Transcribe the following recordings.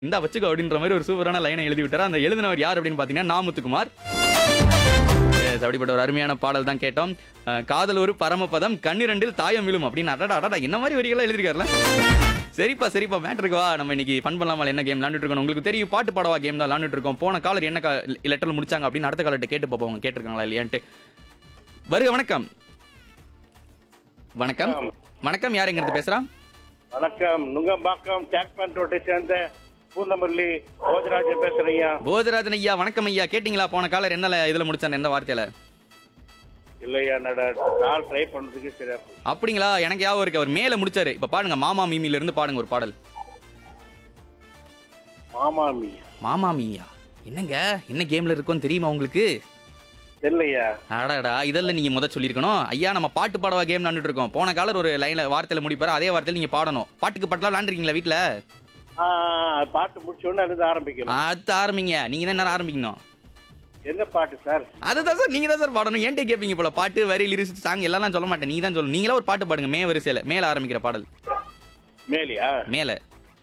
இந்தா வச்சுக்கோ அப்படின்ற மாதிரி ஒரு சூப்பரான லைனை எழுதி விட்டாரு அந்த எழுதினவர் யார் அப்படின்னு பாத்தீங்கன்னா நாமுத்துக்குமார் Yes, அப்படிப்பட்ட ஒரு அருமையான பாடல் தான் கேட்டோம் அஹ், காதல் ஒரு பரமபதம் கண்ணிரண்டில் தாயம் விழும் அப்படின்னு அடடா அடடா என்ன மாதிரி வரிகளா எழுதிருக்காருல சரிப்பா சரிப்பா மேட்ருக்கு வா நம்ம இன்னைக்கு ஃபன் பண்ணலாமா என்ன கேம் விளாண்டுட்டு இருக்கோம் உங்களுக்கு தெரியும் பாட்டு பாடவா கேம் தான் விளாண்டுட்டு இருக்கோம் போன காலர் என்ன லெட்டர் முடிச்சாங்க அப்படின்னு அடுத்த காலர்கிட்ட கேட்டு பார்ப்போம் அவங்க கேட்டிருக்காங்களா இல்லையான்ட்டு வருக வணக்கம் வணக்கம் வணக்கம் யார் எங்க இருந்து பேசுறா வணக்கம் நுங்கம்பாக்கம் டேக் பேண்ட் ரோட்டை சேர்ந்த பூந்தமல்லி போஜராஜன் பேசுறீங்க போஜராஜன் ஐயா வணக்கம் ஐயா கேட்டிங்களா போன காலர் என்ன இதுல முடிச்சாங்க எந்த வார்த்தையில இல்லையா நட கால் ட்ரை பண்றதுக்கு சரியா போச்சு. அப்படிங்களா எனக்கு யாவும் இருக்கு அவர் மேல முடிச்சாரு இப்ப பாடுங்க மாமா மீமில இருந்து பாடுங்க ஒரு பாடல் மாமாமி மாமா மீயா என்னங்க என்ன கேம்ல இருக்கோன்னு தெரியுமா உங்களுக்கு இல்லையா அடடா இதெல்லாம் நீங்க முத சொல்லியிருக்கணும் ஐயா நம்ம பாட்டு பாடவா கேம் விளாண்டுட்டு இருக்கோம் போன காலர் ஒரு லைன்ல வார்த்தையில முடிப்பாரு அதே வார்த்தையில நீங்க பாடணும் பாட்டுக்கு பாட்டுலாம் விளாண்டுருக்கீங்களா வீட்ல ஆ, பாட்டு முடிச்ச உடனே அது ஆரம்பிக்கணும் அடுத்து ஆரம்பிங்க நீங்க தான் என்ன ஆரம்பிக்கணும் என்ன பாட்டு சார் அதுதான் சார் நீங்க தான் சார் பாடணும் ஏன்டே கேட்பீங்க போல பாட்டு வரி லிரிக்ஸ் சாங் எல்லாம் நான் சொல்ல மாட்டேன் நீங்க தான் சொல்லணும் நீங்களா ஒரு பாட்டு பாடுங்க மே வரிசையில மேல ஆரம்பிக்கிற பாடல் மேலியா மேல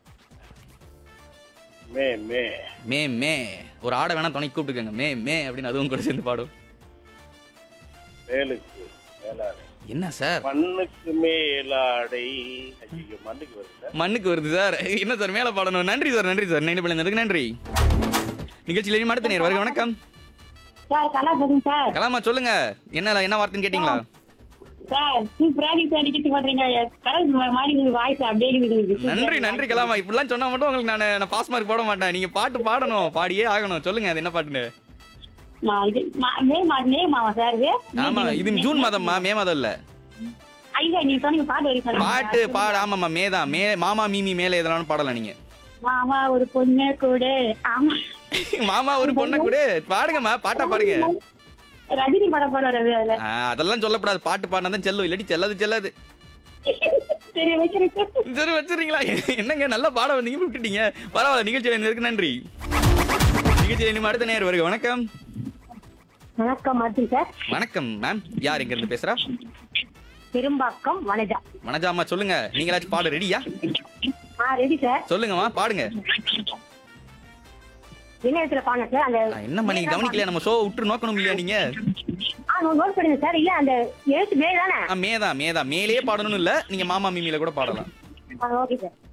மே மே மே மே ஒரு ஆடை வேணா துணை கூப்பிட்டுக்கங்க மே மே அப்படின்னு அதுவும் கூட சேர்ந்து பாடும் மேலுக்கு மேலாடை என்ன சார் மண்ணுக்கு மேலாடை ஐயோ மண்ணுக்கு வருது மண்ணுக்கு வருது சார் என்ன சார் மேல பாடணும் நன்றி சார் நன்றி சார் நினைவு பிள்ளைங்களுக்கு நன்றி நிகழ்ச்சியில் இனி அடுத்த நேர் வருக வணக்கம் சார் கலா பேசுங்க சார் கலாமா சொல்லுங்க என்ன என்ன வார்த்தைன்னு கேட்டீங்களா சார் சூப்பரா நீங்க அடிக்கிட்டு பண்றீங்க கடல் ம- மாதிரி உங்க வாய்ஸ் அப்படியே இருக்குது நன்றி நன்றி கலாமா இப்படிலாம் சொன்னா மட்டும் உங்களுக்கு நான் நான் பாஸ் மார்க் போட மாட்டேன் நீங்க பாட்டு பாடணும் பாடியே ஆகணும் சொல்லுங்க அது என்ன பாட்டுன்னு மா- இது மா- மே மாதம் மே மாதம் சார் இது ஆமா இது ஜூன் மாதம்மா மே மாதம் இல்ல ஐயா நீங்க சொன்னீங்க பாட்டு வரி சொன்னீங்க. பாட்டு பாட ஆமாம்மா மே தான் மே மாமா மீமி மேல எதனாலும் பாடலாம் நீங்க மாமா ஒரு பொண்ணு கூட ஆமா மாமா ஒரு பொண்ணை கூட பாடுங்கம்மா பாட்டா பாடுங்க ரஜினி படம் போல வருது அதுல ஆ, அதெல்லாம் சொல்லக்கூடாது பாட்டு பாடினா தான் செல்லும் இல்லாட்டி செல்லாது செல்லாது சரி வச்சிருக்கேன் சரி வச்சிருக்கீங்களா என்னங்க நல்லா பாட வந்தீங்க விட்டுட்டீங்க பரவாயில்ல நிகழ்ச்சியில் இருக்கு நன்றி நிகழ்ச்சியில் இனிமே அடுத்த நேர் வருக வணக்கம் வணக்கம் மாத்தி சார் வணக்கம் மேம் யார் எங்க இருந்து பேசுறா பெரும்பாக்கம் வனஜா வனஜாமா சொல்லுங்க நீங்களாச்சும் பாட ரெடியா ஆ ரெடி சார் சொல்லுங்கம்மா பாடுங்க இணையத்துல பாருங்க சார் அந்த ஆ, என்னம்மா நீங்க கவனிக்கலையா நம்ம ஷோ விட்டு நோக்கணும் இல்லையா நீங்க ஆ நோட் பண்ணுங்க சார் இல்ல அந்த எழுத்து மேல் தானே ஆ, மேதான் மேதான் மேலே பாடணும் இல்ல நீங்க மாமா மீமில கூட பாடலாம் ஓகே சார்